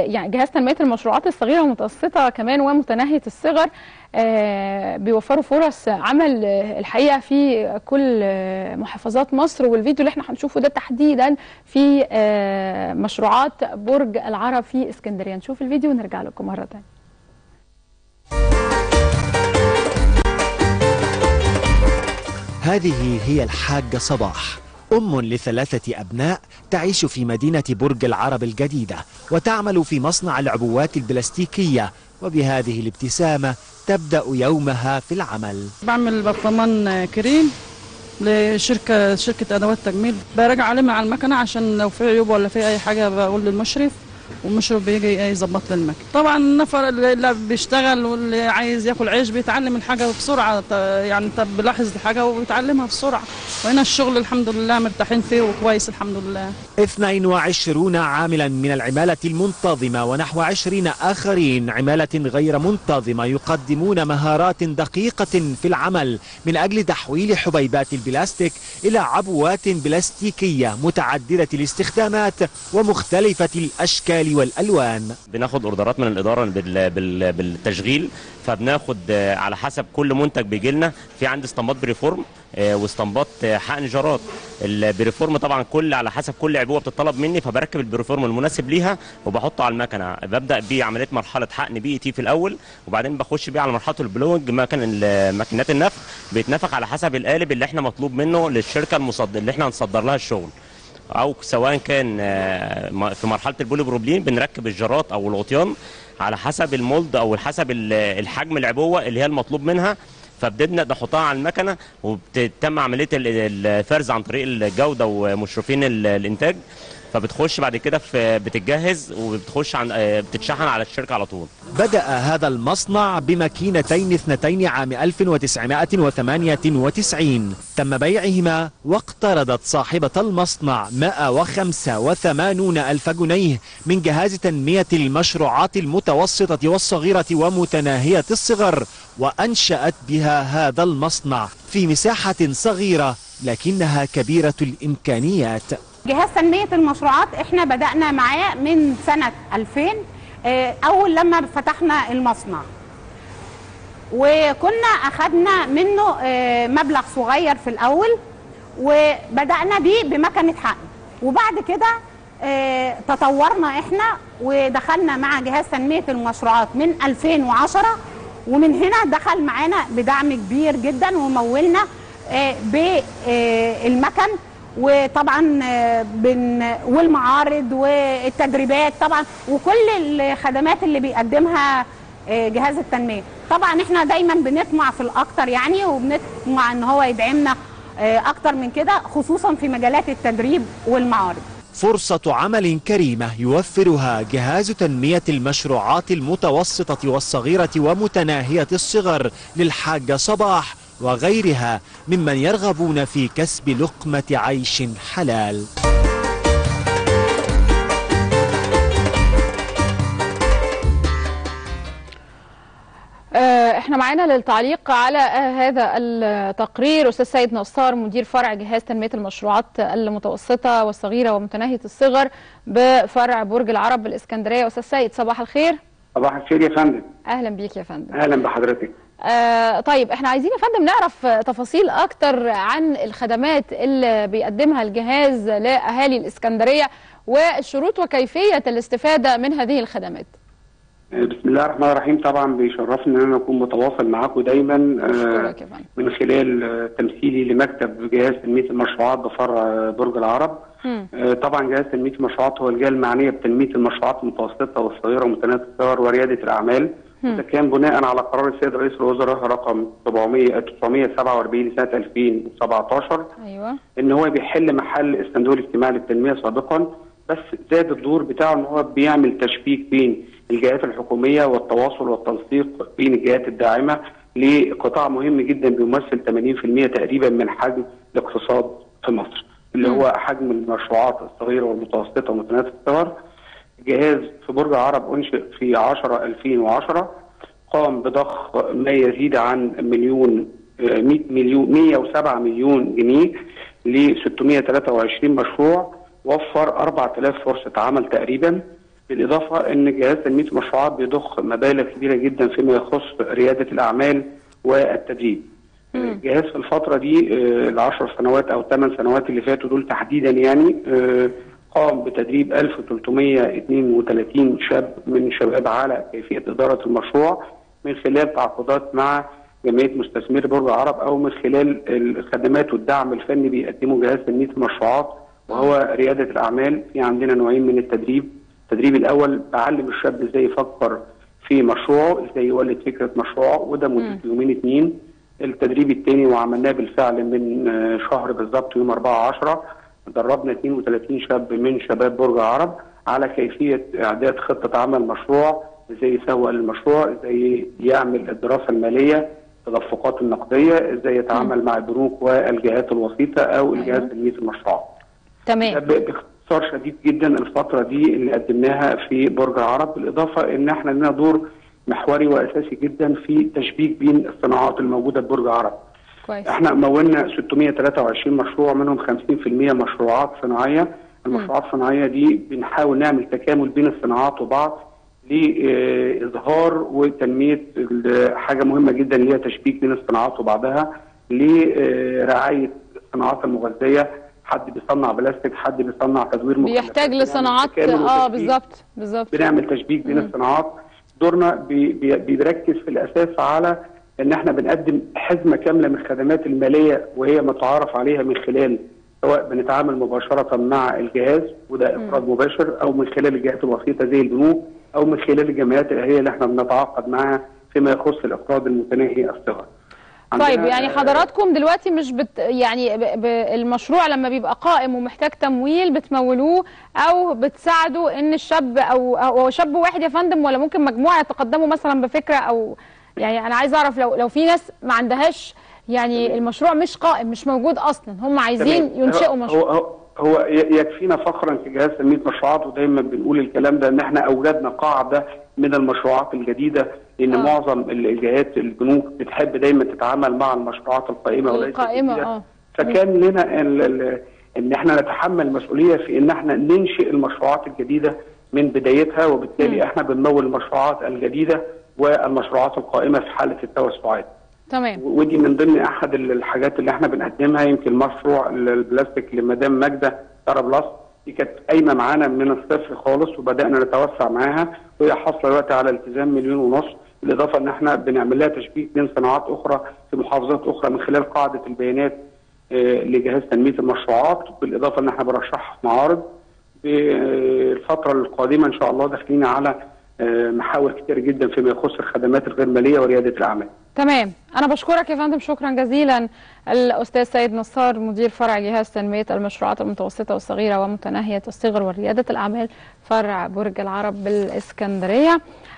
يعني جهاز تنميه المشروعات الصغيره والمتوسطه كمان ومتناهيه الصغر آه، بيوفروا فرص عمل آه، الحقيقه في كل آه، محافظات مصر والفيديو اللي احنا هنشوفه ده تحديدا في آه، مشروعات برج العرب في اسكندريه نشوف الفيديو ونرجع لكم مره ثانيه هذه هي الحاجة صباح أم لثلاثة أبناء تعيش في مدينة برج العرب الجديدة وتعمل في مصنع العبوات البلاستيكية وبهذه الابتسامة تبدأ يومها في العمل بعمل برطمان كريم لشركة شركة أدوات تجميل براجع عليه مع المكنة عشان لو في عيوب ولا في أي حاجة بقول للمشرف والمشرف بيجي إيه يظبط لي المكنة طبعا النفر اللي بيشتغل واللي عايز ياكل عيش بيتعلم الحاجة بسرعة ط- يعني طب بيلاحظ الحاجة وبيتعلمها بسرعة وهنا الشغل الحمد لله مرتاحين فيه وكويس الحمد لله 22 عاملا من العمالة المنتظمة ونحو 20 آخرين عمالة غير منتظمة يقدمون مهارات دقيقة في العمل من أجل تحويل حبيبات البلاستيك إلى عبوات بلاستيكية متعددة الاستخدامات ومختلفة الأشكال والألوان بناخد اوردرات من الاداره بال... بال... بالتشغيل فبناخد آه، على حسب كل منتج بيجي لنا في عندي اسطمبات بريفورم آه، واسطمبات آه، حقن جرات البريفورم طبعا كل على حسب كل عبوه بتطلب مني فبركب البريفورم المناسب ليها وبحطه على المكنه ببدا بيه عمليه مرحله حقن بي تي في الاول وبعدين بخش بيه على مرحله البلوج مكن ال- ماكينات النفخ بيتنفخ على حسب القالب اللي احنا مطلوب منه للشركه المصدر اللي احنا هنصدر لها الشغل او سواء كان آه، م- في مرحله البولي بروبلين بنركب الجرات او الغطيان على حسب المولد او حسب ال- الحجم العبوه اللي هي المطلوب منها فبنبدا نحطها على المكنه وبتتم عمليه ال- الفرز عن طريق الجوده ومشرفين ال- الانتاج فبتخش بعد كده في بتتجهز وبتخش عن آه، بتتشحن على الشركه على طول بدأ هذا المصنع بماكينتين اثنتين عام 1998 تم بيعهما واقترضت صاحبة المصنع 185 ألف جنيه من جهاز تنمية المشروعات المتوسطة والصغيرة ومتناهية الصغر وأنشأت بها هذا المصنع في مساحة صغيرة لكنها كبيرة الإمكانيات جهاز تنمية المشروعات احنا بدأنا معاه من سنة 2000 آه، أول لما فتحنا المصنع وكنا أخدنا منه آه، مبلغ صغير في الأول وبدأنا بيه بمكنة حقن وبعد كده آه، تطورنا احنا ودخلنا مع جهاز تنمية المشروعات من 2010 ومن هنا دخل معانا بدعم كبير جدا ومولنا آه، بالمكن وطبعا آه، بن والمعارض والتدريبات طبعا وكل الخدمات اللي بيقدمها آه، جهاز التنميه طبعا احنا دايما بنطمع في الاكتر يعني وبنطمع ان هو يدعمنا آه، اكتر من كده خصوصا في مجالات التدريب والمعارض فرصة عمل كريمة يوفرها جهاز تنمية المشروعات المتوسطة والصغيرة ومتناهية الصغر للحاجة صباح وغيرها ممن يرغبون في كسب لقمة عيش حلال آه، احنا معانا للتعليق على آه، هذا التقرير استاذ سيد نصار مدير فرع جهاز تنميه المشروعات المتوسطه والصغيره ومتناهيه الصغر بفرع برج العرب بالاسكندريه استاذ سيد صباح الخير صباح الخير يا فندم اهلا بيك يا فندم اهلا بحضرتك آه طيب احنا عايزين يا فندم نعرف آه، تفاصيل اكتر عن الخدمات اللي بيقدمها الجهاز لاهالي الاسكندريه والشروط وكيفيه الاستفاده من هذه الخدمات بسم الله الرحمن الرحيم طبعا بيشرفني ان انا اكون متواصل معاكم دايما آه، اشكرك يا فندم من خلال آه، تمثيلي لمكتب جهاز تنميه المشروعات بفرع آه، برج العرب مم. آه، طبعا جهاز تنميه المشروعات هو الجهه المعنيه بتنميه المشروعات المتوسطه والصغيره ومتناهيه الصغر ورياده الاعمال مم. ده كان بناء على قرار السيد رئيس الوزراء رقم 700 947 لسنه 2017 ايوه ان هو بيحل محل الصندوق الاجتماعي للتنميه سابقا بس زاد الدور بتاعه ان هو بيعمل تشبيك بين الجهات الحكوميه والتواصل والتنسيق بين الجهات الداعمه لقطاع مهم جدا بيمثل 80% تقريبا من حجم الاقتصاد في مصر اللي هو حجم المشروعات الصغيره والمتوسطه ومتناهيه الصغر جهاز في برج العرب انشئ في 10 2010 قام بضخ ما يزيد عن مليون آه، 100 مليون 107 مليون جنيه ل 623 مشروع وفر 4000 فرصه عمل تقريبا بالاضافه ان جهاز تنميه المشروعات بيضخ مبالغ كبيره جدا فيما يخص رياده الاعمال والتدريب. الجهاز في الفتره دي آه، العشر سنوات او الثمان سنوات اللي فاتوا دول تحديدا يعني آه، قام بتدريب 1332 شاب من شباب على كيفيه اداره المشروع من خلال تعاقدات مع جمعيه مستثمري برج العرب او من خلال الخدمات والدعم الفني بيقدمه جهاز تنميه المشروعات وهو رياده الاعمال في عندنا نوعين من التدريب التدريب الاول بعلم الشاب ازاي يفكر في مشروعه ازاي يولد فكره مشروعه وده مده يومين اتنين التدريب الثاني وعملناه بالفعل من آه، شهر بالظبط يوم 4 10 دربنا 32 شاب من شباب برج العرب على كيفيه اعداد خطه عمل مشروع ازاي يسوق للمشروع ازاي يعمل الدراسه الماليه التدفقات النقديه ازاي يتعامل مع البنوك والجهات الوسيطه او الجهاز تنميه المشروعات ده تمام ب- باختصار شديد جدا الفتره دي اللي قدمناها في برج العرب بالاضافه ان احنا لنا دور محوري واساسي جدا في تشبيك بين الصناعات الموجوده في برج العرب. كويس احنا مولنا 623 مشروع منهم 50% مشروعات صناعيه، المشروعات الصناعيه دي بنحاول نعمل تكامل بين الصناعات وبعض لاظهار وتنميه ال- حاجه مهمه جدا اللي هي تشبيك بين الصناعات وبعضها لرعايه الصناعات المغذيه حد بيصنع بلاستيك حد بيصنع تدوير مخلفات. بيحتاج بنعمل لصناعات تكامل اه وتشبيك. بالظبط بالظبط بنعمل تشبيك بين الصناعات دورنا بي بي بيركز في الاساس على ان احنا بنقدم حزمه كامله من الخدمات الماليه وهي متعارف عليها من خلال سواء بنتعامل مباشره مع الجهاز وده اقراض مباشر او من خلال الجهات الوسيطه زي البنوك او من خلال الجمعيات الاهليه اللي احنا بنتعاقد معاها فيما يخص الاقراض المتناهي الصغر. طيب عندنا، يعني آه، حضراتكم دلوقتي مش بت يعني ب... ب... المشروع لما بيبقى قائم ومحتاج تمويل بتمولوه او بتساعدوا ان الشاب او او شاب واحد يا فندم ولا ممكن مجموعه يتقدموا مثلا بفكره او يعني انا عايز اعرف لو لو في ناس ما عندهاش يعني المشروع مش قائم مش موجود اصلا هم عايزين تمام. ينشئوا هو مشروع هو, هو ي- يكفينا فخرا كجهاز تنميه مشروعات ودايما بنقول الكلام ده ان احنا اوجدنا قاعده من المشروعات الجديده لان آه. آه. معظم ال- الجهات البنوك بتحب دايما تتعامل مع المشروعات القائمه وليس القائمة، الجديدة. آه. فكان لنا ال ال ان احنا نتحمل مسؤوليه في ان احنا ننشئ المشروعات الجديده من بدايتها وبالتالي احنا بنمول المشروعات الجديده والمشروعات القائمه في حاله التوسعات. تمام ودي من ضمن احد ال- الحاجات اللي احنا بنقدمها يمكن مشروع ال- البلاستيك لمدام ماجده ترى بلس دي كانت قايمه معانا من الصفر خالص وبدانا نتوسع معاها وهي حاصله دلوقتي على التزام مليون ونص بالاضافه ان احنا بنعمل لها تشبيك بين صناعات اخرى في محافظات اخرى من خلال قاعده البيانات آه، لجهاز تنميه المشروعات بالاضافه ان احنا بنرشحها في معارض بالفتره القادمه ان شاء الله داخلين على آه، محاور كتير جدا فيما يخص الخدمات الغير ماليه ورياده الاعمال. تمام انا بشكرك يا فندم شكرا جزيلا الاستاذ سيد نصار مدير فرع جهاز تنميه المشروعات المتوسطه والصغيره ومتناهيه الصغر ورياده الاعمال فرع برج العرب بالاسكندريه